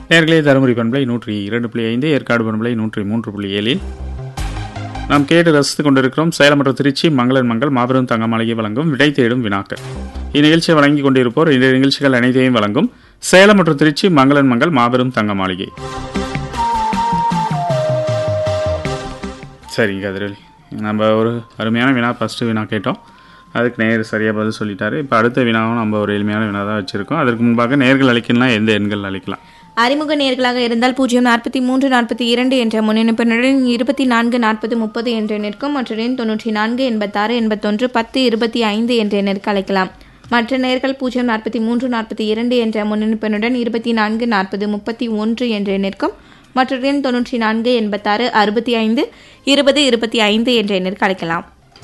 நேர்களே தருமபுரி பண்பலை நூற்றி இரண்டு புள்ளி ஐந்து ஏற்காடு பண்பலை நூற்றி மூன்று புள்ளி ஏழில் நாம் கேட்டு ரசித்துக் கொண்டிருக்கிறோம் சேலம் மற்றும் திருச்சி மங்களன் மங்கள் மாபெரும் தங்க மாளிகை வழங்கும் விடை தேடும் வினாக்கள் இந்நிகழ்ச்சியை வழங்கிக் கொண்டிருப்போர் இந்த நிகழ்ச்சிகள் அனைத்தையும் வழங்கும் சேலம் மற்றும் திருச்சி மங்களன் மங்கள் மாபெரும் தங்க மாளிகை சரிங்க கதிரொலி நம்ம ஒரு அருமையான வினா ஃபஸ்ட்டு வினா கேட்டோம் அதுக்கு நேர் சரியாக பதில் சொல்லிட்டாரு இப்போ அடுத்த வினாவும் நம்ம ஒரு எளிமையான வினா தான் வச்சுருக்கோம் அதற்கு முன்பாக நேர்கள் அழைக்கலாம் எந்த எண்கள் அழைக்கலாம் அறிமுக நேர்களாக இருந்தால் பூஜ்ஜியம் நாற்பத்தி மூன்று நாற்பத்தி இரண்டு என்ற முன்னிணைப்பினுடன் இருபத்தி நான்கு நாற்பது முப்பது என்ற எண்ணிற்கும் மற்ற எண் தொன்னூற்றி நான்கு எண்பத்தாறு எண்பத்தொன்று பத்து இருபத்தி ஐந்து என்ற எண்ணிற்கு அழைக்கலாம் மற்ற நேர்கள் பூஜ்ஜியம் நாற்பத்தி மூன்று நாற்பத்தி இரண்டு என்ற முன்னிணைப்பினுடன் இருபத்தி நான்கு நாற்பது முப்பத்தி ஒன்று என்ற எண்ணிற்கும் மற்ற எண் தொன்னூற்றி நான்கு எண்பத்தாறு அறுபத்தி ஐந்து இருபது இருபத்தி ஐந்து என்ற எண்ணிற்கு அழைக்கலாம்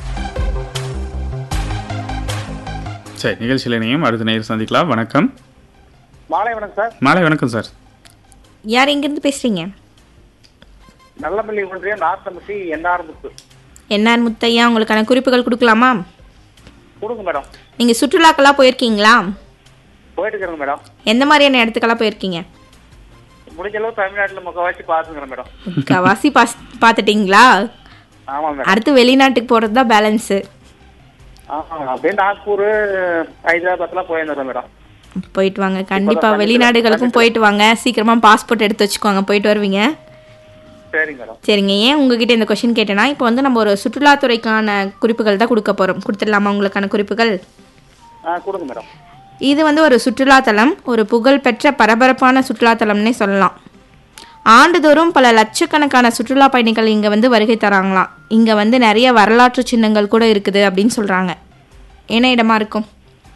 சரி நிகழ்ச்சியில் இணையும் அடுத்த நேர் சந்திக்கலாம் வணக்கம் மாலை வணக்கம் சார் மாலை வணக்கம் சார் யார் எங்கேருந்து பேசுகிறீங்க நல்லமல்லி ஒன்றியம் நார்த்தம்பட்டி என்ஆர் முத்து என்ஆர் முத்தையா உங்களுக்கான குறிப்புகள் கொடுக்கலாமா கொடுங்க மேடம் நீங்கள் சுற்றுலாக்கெல்லாம் போயிருக்கீங்களா போயிட்டு இருக்கிறேங்க மேடம் எந்த மாதிரியான இடத்துக்கெல்லாம் போயிருக்கீங்க முடிஞ்ச அளவு தமிழ்நாட்டில் முக்கவாசி பார்த்துக்கிறேன் மேடம் கவாசி பாஸ் பார்த்துட்டீங்களா ஆமாம் மேடம் அடுத்து வெளிநாட்டுக்கு போகிறது தான் பேலன்ஸு ஆமாம் அப்படியே நாக்பூர் ஹைதராபாத்லாம் போயிருந்தேன் மேடம் போயிட்டு வாங்க கண்டிப்பாக வெளிநாடுகளுக்கும் போயிட்டு வாங்க சீக்கிரமாக பாஸ்போர்ட் எடுத்து வச்சுக்கோங்க போயிட்டு வருவீங்க சரிங்க மேடம் சரிங்க ஏன் உங்ககிட்ட இந்த கொஷின் கேட்டேன்னா இப்போ வந்து நம்ம ஒரு சுற்றுலாத்துறைக்கான குறிப்புகள் தான் கொடுக்க போகிறோம் கொடுத்துடலாமா உங்களுக்கான குறிப்புகள் ஆ கொடுங்க மேடம் இது வந்து ஒரு சுற்றுலாத்தலம் ஒரு புகழ்பெற்ற பரபரப்பான சுற்றுலாத்தலம்னே சொல்லலாம் ஆண்டுதோறும் பல லட்சக்கணக்கான சுற்றுலா பயணிகள் இங்கே வந்து வருகை தராங்களாம் இங்கே வந்து நிறைய வரலாற்று சின்னங்கள் கூட இருக்குது அப்படின்னு சொல்கிறாங்க என்ன இடமா இருக்கும்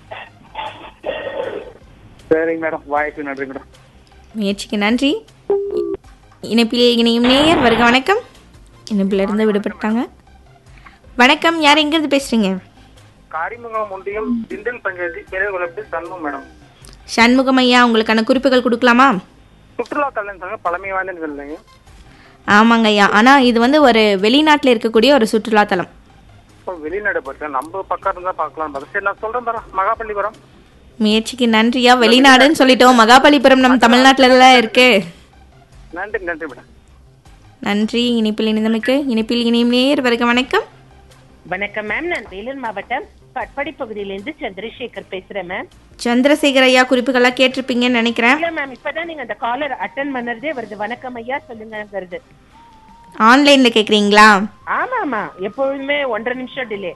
சரிங்க மேடம் வாய்ப்பு நன்றி மேடம் முயற்சிக்கு நன்றி இ- இணைப்பில் இணையும் நேயர் வருக வணக்கம் இணைப்பில் இருந்து விடுபட்டாங்க வணக்கம் யார் எங்கேருந்து பேசுகிறீங்க காரிமங்கலம் ஒன்றியம் திண்டல் பஞ்சாயத்து பெரியகுளத்து சண்முகம் மேடம் சண்முகம் ஐயா உங்களுக்கான குறிப்புகள் கொடுக்கலாமா சுற்றுலா தலன் சொன்னாங்க பழமை வாய்ந்த இல்லைங்க ஆமாங்க ஐயா ஆனால் இது வந்து ஒரு வெளிநாட்டில் இருக்கக்கூடிய ஒரு சுற்றுலாத்தலம் இப்போ வெளிநாடு போயிருக்கேன் நம்ம பக்கம் இருந்தால் பார்க்கலாம் பார்த்தா சரி நான் சொல்கிறேன் தரேன் மகாபள்ளிபுரம் முயற்சிக்கு நன்றியா வெளிநாடுன்னு சொல்லிட்டோம் மகாபலிபுரம் நம்ம தமிழ்நாட்டில் தான் இருக்கு நன்றி நன்றி மேடம் நன்றி இனிப்பில் இணைந்தமைக்கு இனிப்பில் இணையும் நேயர் வருக வணக்கம் வணக்கம் மேம் நான் வேலூர் மாவட்டம் பட்பாடி பகுதியிலிருந்து சந்திரசேகர் பேசுறேன் மேம் சந்திரசேகர் ஐயா குறிப்புகள்லாம் கேட்டிருப்பீங்கன்னு நினைக்கிறேன் இல்ல மேம் இப்பதான் நீங்க அந்த காலர் அட்டன் பண்ணறதே வருது வணக்கம் ஐயா சொல்லுங்கங்கிறது ஆன்லைனில் கேட்குறீங்களா ஆமா ஆமா எப்பொழுதுமே ஒன்றரை நிமிஷம் டிலே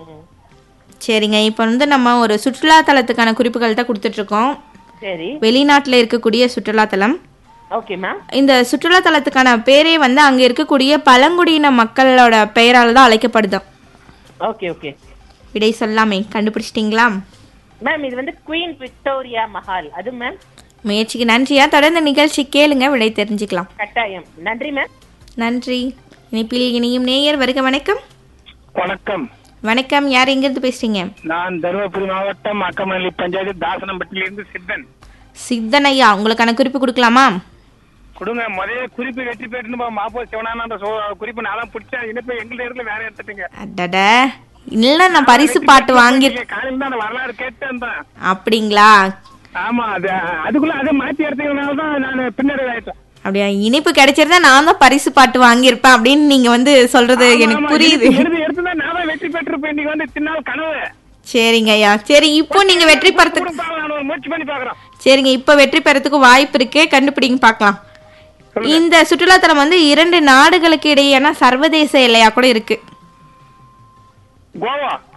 சரிங்க இப்போ வந்து நம்ம ஒரு சுற்றுலாத்தலத்துக்கான குறிப்புகள் தான் கொடுத்துட்ருக்கோம் சரி வெளிநாட்டில் இருக்கக்கூடிய சுற்றுலாத்தலம் ஓகே மேம் இந்த சுற்றுலாத்தலத்துக்கான பேரே வந்து அங்கே இருக்கக்கூடிய பழங்குடியின மக்களோட பெயரால் தான் அழைக்கப்படுதாம் ஓகே ஓகே விடை சொல்லாமே கண்டுபிடிச்சிட்டிங்களா மேம் இது வந்து குயின் விக்டோரியா மஹால் அது மேம் முயற்சிக்கு நன்றியா தொடர்ந்து நிகழ்ச்சி கேளுங்க விடை தெரிஞ்சுக்கலாம் கட்டாயம் நன்றி மேம் நன்றி இனிப்பில் இனியும் நேயர் வருக வணக்கம் வணக்கம் வணக்கம் யார் எங்கிருந்து பேசுறீங்க நான் தருமபுரி மாவட்டம் அக்கமல்லி பஞ்சாயத்து தாசனம்பட்டியிலிருந்து சித்தன் சித்தன் ஐயா உங்களுக்கான குறிப்பு கொடுக்கலாமா கொடுங்க முதல்ல குறிப்பு வெற்றி பெற்று மாப்போ சிவனான குறிப்பு நான் தான் பிடிச்சேன் இனிப்பு எங்க இடத்துல வேற எடுத்துட்டீங்க அடட இல்லை நான் பரிசு பாட்டு வாங்கி காலையில தான் வரலாறு கேட்டேன் தான் அப்படிங்களா ஆமா அது அதுக்குள்ள அதை மாத்தி எடுத்ததுனால தான் நான் பின்னாடி ஆயிட்டேன் அப்படியா இனிப்பு கிடைச்சிருந்தா நான் தான் பரிசு பாட்டு வாங்கியிருப்பேன் அப்படின்னு நீங்க வந்து சொல்றது எனக்கு புரியுது எடுத்து எடுத்து நான் தான் வெற்றி பெற்றிருப்பேன் இன்னைக்கு வந்து சின்னால் கனவு சரிங்க ஐயா சரி இப்போ நீங்க வெற்றி பெறத்துக்கு கொடுப்பாங்க நான் ஒரு முயற்சி பண்ணி பாக்குறேன் சரிங்க இப்போ வெற்றி பெறத்துக்கு வாய்ப்பு இருக்கு கண்டுபிடிங்க பார்க்கலாம் இந்த சுற்றுலாத்தலம் வந்து இரண்டு நாடுகளுக்கு இடையேயான சர்வதேச எல்லையா கூட இருக்கு கோவா